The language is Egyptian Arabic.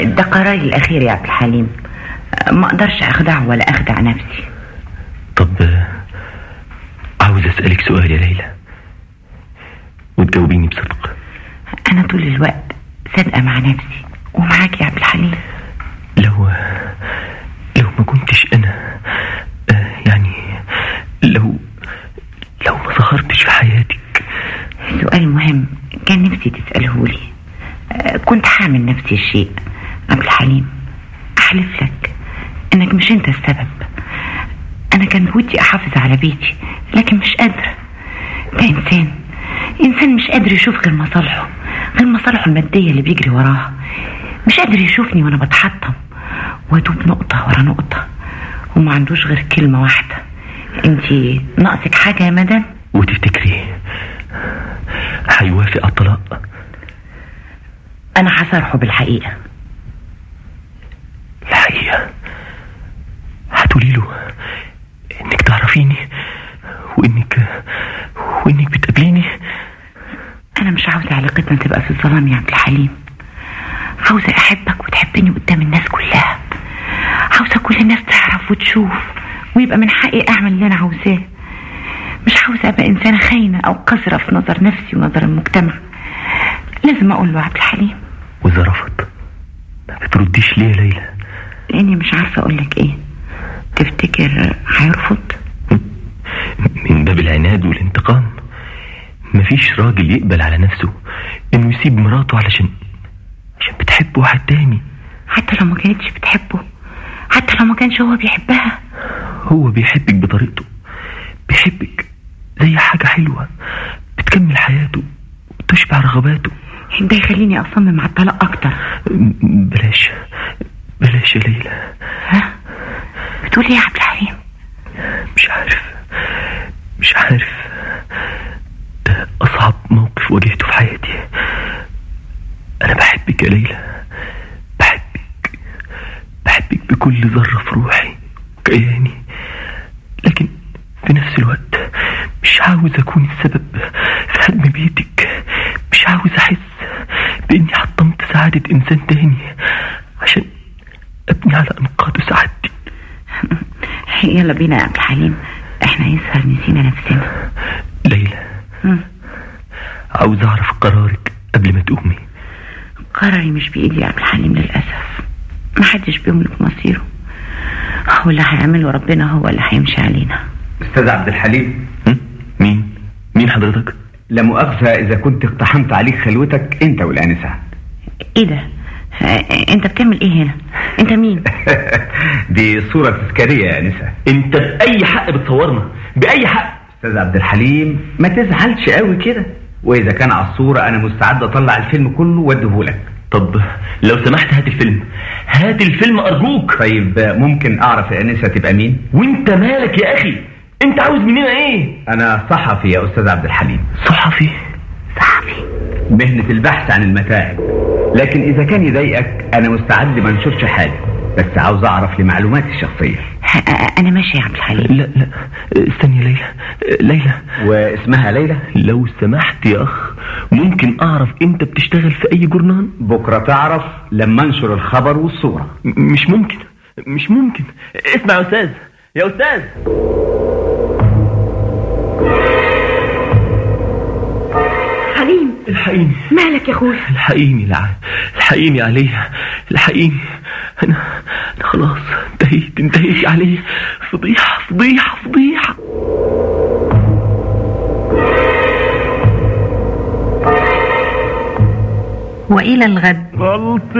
ده قراري الأخير يا عبد الحليم ما أقدرش أخدع ولا أخدع نفسي طب عاوز أسألك سؤال يا ليلى وتجاوبيني بصدق أنا طول الوقت صادقة مع نفسي ومعاك يا عبد الحليم لو لو ما كنتش أنا آه، يعني لو لو ما ظهرتش في حياتك سؤال مهم كان نفسي تسأله لي آه، كنت حامل نفسي الشيء عبد الحليم أحلف لك إنك مش أنت السبب أنا كان بودي أحافظ على بيتي لكن مش قادرة ده إنسان إنسان مش قادر يشوف غير مصالحه غير مصالحه المادية اللي بيجري وراها مش قادر يشوفني وأنا بتحطم وأدوب نقطة ورا نقطة وما عندوش غير كلمة واحدة انتي ناقصك حاجة يا مدام وتفتكري هيوافق على الطلاق أنا هصارحه بالحقيقة الحقيقة هتقولي له انك تعرفيني وانك وانك بتقابليني أنا مش عاوزة علاقتنا تبقى في الظلام يا عبد الحليم عاوزة أحبك وتحبني قدام الناس كلها عاوزة كل الناس تعرف وتشوف ويبقى من حقي أعمل اللي أنا عاوزاه مش عاوزة أبقى إنسانة خاينة أو قذرة في نظر نفسي ونظر المجتمع لازم أقول له عبد الحليم واذا رفض ما بترديش ليه يا ليلى لأني مش عارفة أقول لك إيه تفتكر هيرفض من باب العناد والانتقام مفيش راجل يقبل على نفسه انه يسيب مراته علشان عشان بتحب واحد تاني حتى لو ما كانتش بتحبه حتى لو ما كانش هو بيحبها هو بيحبك بطريقته بيحبك زي حاجة حلوة بتكمل حياته وتشبع رغباته ده يخليني أصمم على الطلاق أكتر بلاش بلاش يا ليلى ها بتقول إيه يا عبد الحليم مش عارف مش عارف ده أصعب موقف واجهته في حياتي أنا بحبك يا ليلى بحبك بحبك بكل ذرة في روحي وكياني لكن في نفس الوقت مش عاوز أكون السبب في هدم بيتك مش عاوز أحس بإني حطمت سعادة إنسان تاني عشان أبني على أنقاض سعادتي يلا بينا يا عبد الحليم احنا يسهر نسينا نفسنا ليلى مم. عاوز أعرف قرارك قبل ما تقومي قراري مش بإيدي يا عبد الحليم للأسف محدش بيملك مصيره هو اللي هيعمله ربنا هو اللي هيمشي علينا استاذ عبد الحليم هم؟ مين مين حضرتك لا مؤاخذة إذا كنت اقتحمت عليك خلوتك أنت والآنسة ايه ده آه، انت بتعمل ايه هنا انت مين دي صورة تذكارية يا آنسة انت بأي حق بتصورنا بأي حق استاذ عبد الحليم ما تزعلش قوي كده وإذا كان على الصورة أنا مستعد أطلع الفيلم كله وأديهولك طب لو سمحت هات الفيلم هات الفيلم أرجوك طيب ممكن أعرف الآنسة تبقى مين؟ وانت مالك يا أخي انت عاوز مننا ايه أنا صحفي يا أستاذ عبد الحليم صحفي صحفي مهنة البحث عن المتاعب لكن إذا كان يضايقك أنا مستعد ما انشرش حاجة بس عاوز أعرف لمعلوماتي الشخصية ه- انا ماشي يا عبد الحليم لا لا استني يا ليلى ليلى واسمها ليلى لو سمحت يا أخ ممكن أعرف أنت بتشتغل في أي جورنال بكرة تعرف لما انشر الخبر والصورة م- مش ممكن مش ممكن اسمع يا أستاذ يا أستاذ حليم الحقيني مالك يا اخويا الحقيني لع... الحقيني عليها الحقيني أنا أنا خلاص انتهيت انتهيت عليه فضيحة فضيحة فضيحة والى الغد غلط